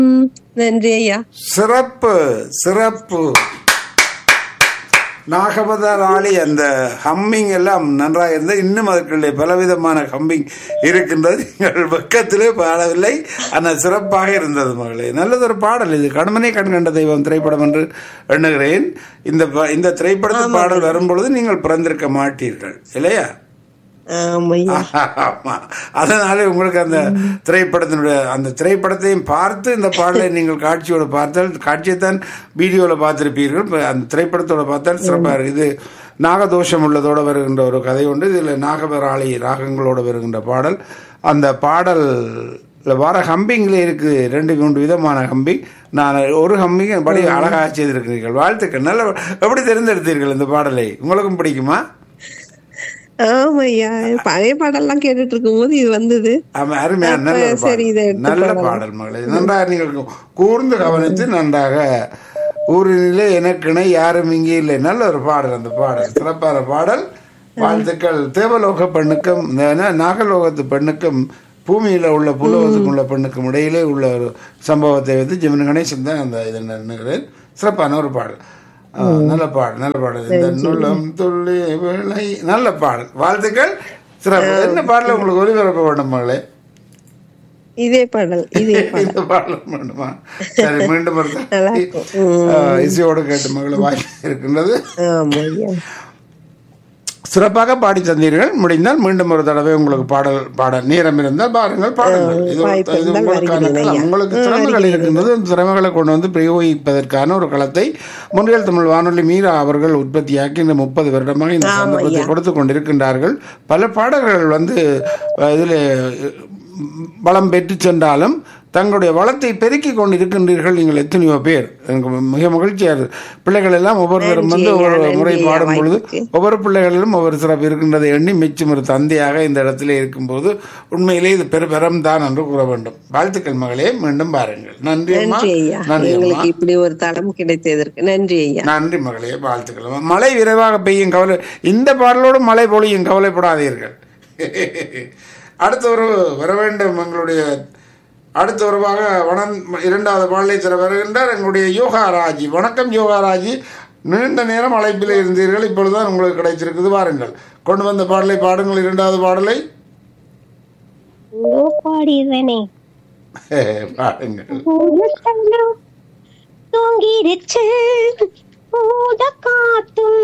ம், நன்றி ஐயா சிறப்பு சிறப்பு நாகபதராளி அந்த ஹம்மிங் எல்லாம் நன்றாக இருந்தது இன்னும் அதற்குள்ளே பலவிதமான ஹம்மிங் இருக்கின்றது எங்கள் பக்கத்திலே பாடவில்லை ஆனால் சிறப்பாக இருந்தது மகளே நல்லதொரு பாடல் இது கண்மனை கண் கண்ட தெய்வம் திரைப்படம் என்று எண்ணுகிறேன் இந்த ப- இந்த திரைப்படத்து பாடல் வரும்பொழுது நீங்கள் பிறந்திருக்க மாட்டீர்கள் இல்லையா ஆமையா ஆமா அதனால உங்களுக்கு அந்த திரைப்படத்தினுடைய அந்த திரைப்படத்தையும் பார்த்து இந்த பாடலை நீங்கள் காட்சியோட பார்த்தால் காட்சியைத்தான் வீடியோவில் பார்த்திருப்பீர்கள் இப்ப அந்த திரைப்படத்தோட பார்த்தால் சிறப்பாக இருக்கு இது நாகதோஷம் உள்ளதோட வருகின்ற ஒரு கதை உண்டு இதில் நாகபராளி ராகங்களோட வருகின்ற பாடல் அந்த பாடல் வர ஹம்பிங்கில் இருக்குது ரெண்டு மூன்று விதமான ஹம்பிங் நான் ஒரு ஹம்பிங் படி அழகாக செய்திருக்கிறீர்கள் வாழ்த்துக்கள் நல்ல எப்படி தேர்ந்தெடுத்தீர்கள் இந்த பாடலை உங்களுக்கும் பிடிக்குமா ஆமையா பழைய பாடல்லாம் கேட்டுட்டு இருக்கும்போது இது வந்தது ஆமா அருமையா அப்ப நல்ல ஒரு சரி, இதை பாடல் எடுத்து நல்ல பாடலாம். பாடல் மகளே நன்றாக நீங்கள் கூர்ந்து கவனித்து நன்றாக ஊரிலே எனக்கிணை யாரும் இங்கே இல்லை நல்ல ஒரு பாடல் அந்த பாடல் சிறப்பான பாடல் வாழ்த்துக்கள் தேவலோக பெண்ணுக்கும் இந்த என்ன, நாகலோகத்து பெண்ணுக்கும் பூமியில உள்ள புலோகத்துக்கும் உள்ள பெண்ணுக்கும் இடையிலே உள்ள ஒரு சம்பவத்தை வைத்து ஜெமினி கணேசன் தான் அந்த இதை நினைக்கிறேன் சிறப்பான ஒரு பாடல் ஆ, நல்ல பாடல் நல்ல பாடல் இந்த நுளம் துள்ளி விளை நல்ல பாடல் வாழ்த்துக்கள் சிறப்பு என்ன பாடல் உங்களுக்கு ஒளிபரப்ப வேண்டும் மகளே இதே பாடல் இதே பாடல் இந்த பாடல் வேண்டுமா சரி மீண்டும் ஒரு தடவை, நல்லா இருக்கும். ஆ, இசையோடு கேட்டு மகள வாய்ப்பு இருக்கின்றது ஆமையா சிறப்பாக பாடி தந்தீர்கள் முடிந்தால் மீண்டும் ஒரு தடவை உங்களுக்கு பாடல் பாட நேரம் இருந்தால் பாருங்கள் பாடுங்கள் இது வாய்ப்பு இது இருந்தால் உங்களுக்கான வருகிறேன் களம் ஐயா. உங்களுக்கு ஆ, திறமைகள் வருகிறேன். இருக்கின்றது அந்த திறமைகளை கொண்டு வந்து பிரயோகிப்பதற்கான ஒரு களத்தை முன்னில் தமிழ் வானொலி மீரா அவர்கள் உற்பத்தியாக்கி இந்த முப்பது வருடமாக இந்த ஆமா, சந்தர்ப்பத்தை ஐயா. கொடுத்து கொண்டிருக்கின்றார்கள் பல பாடல்கள் வந்து அஹ், இதில் வளம் பெற்று சென்றாலும் தங்களுடைய வளத்தை பெருக்கிக் கொண்டிருக்கின்றீர்கள் நீங்கள் எத்தனையோ பேர் எனக்கு மிக மகிழ்ச்சியா இருக்கு பிள்ளைகள் எல்லாம் ஒவ்வொருத்தரும் நன்றி வந்து ஐயா, ஒவ்வொரு நன்றி முறை ஐயா, பாடும் பொழுது வாய்ப்புக்கு. ஒவ்வொரு பிள்ளைகளிலும் ஒவ்வொரு சிறப்பு இருக்கின்றதை எண்ணி மிச்சம் ஒரு தந்தையாக இந்த இடத்திலே இருக்கும்போது உண்மையிலே இது பெருபெரும் தான் என்று கூற வேண்டும் வாழ்த்துக்கள் மகளே மீண்டும் பாருங்கள் நன்றி அம்மா நன்றி ஐயா நன்றி அம்மா எங்களுக்கு இப்படி ஒரு தடம் கிடைத்ததற்கு நன்றி ஐயா நன்றி மகளே வாழ்த்துக்கள் மழை விரைவாக பெய்யும் கவலை இந்த பாடலோடு மழை பொழியும் கவலைப்படாதீர்கள் அடுத்த ஒரு வர வேண்டும் எங்களுடைய அடுத்த உறவாக வனம் இரண்டாவது பாடலை தர வருகின்றார் எங்களுடைய யோகா ராஜி வணக்கம் யோகா ராஜி நீண்ட நேரம் அழைப்பில் இருந்தீர்கள் இப்பொழுதுதான் உங்களுக்கு கிடைச்சிருக்குது வாருங்கள் கொண்டு வந்த பாடலை பாடுங்கள் இரண்டாவது பாடலை ஓ பாடிடுறேனே பாடுங்கள் தூங்கிருச்சு ஊத காத்தும்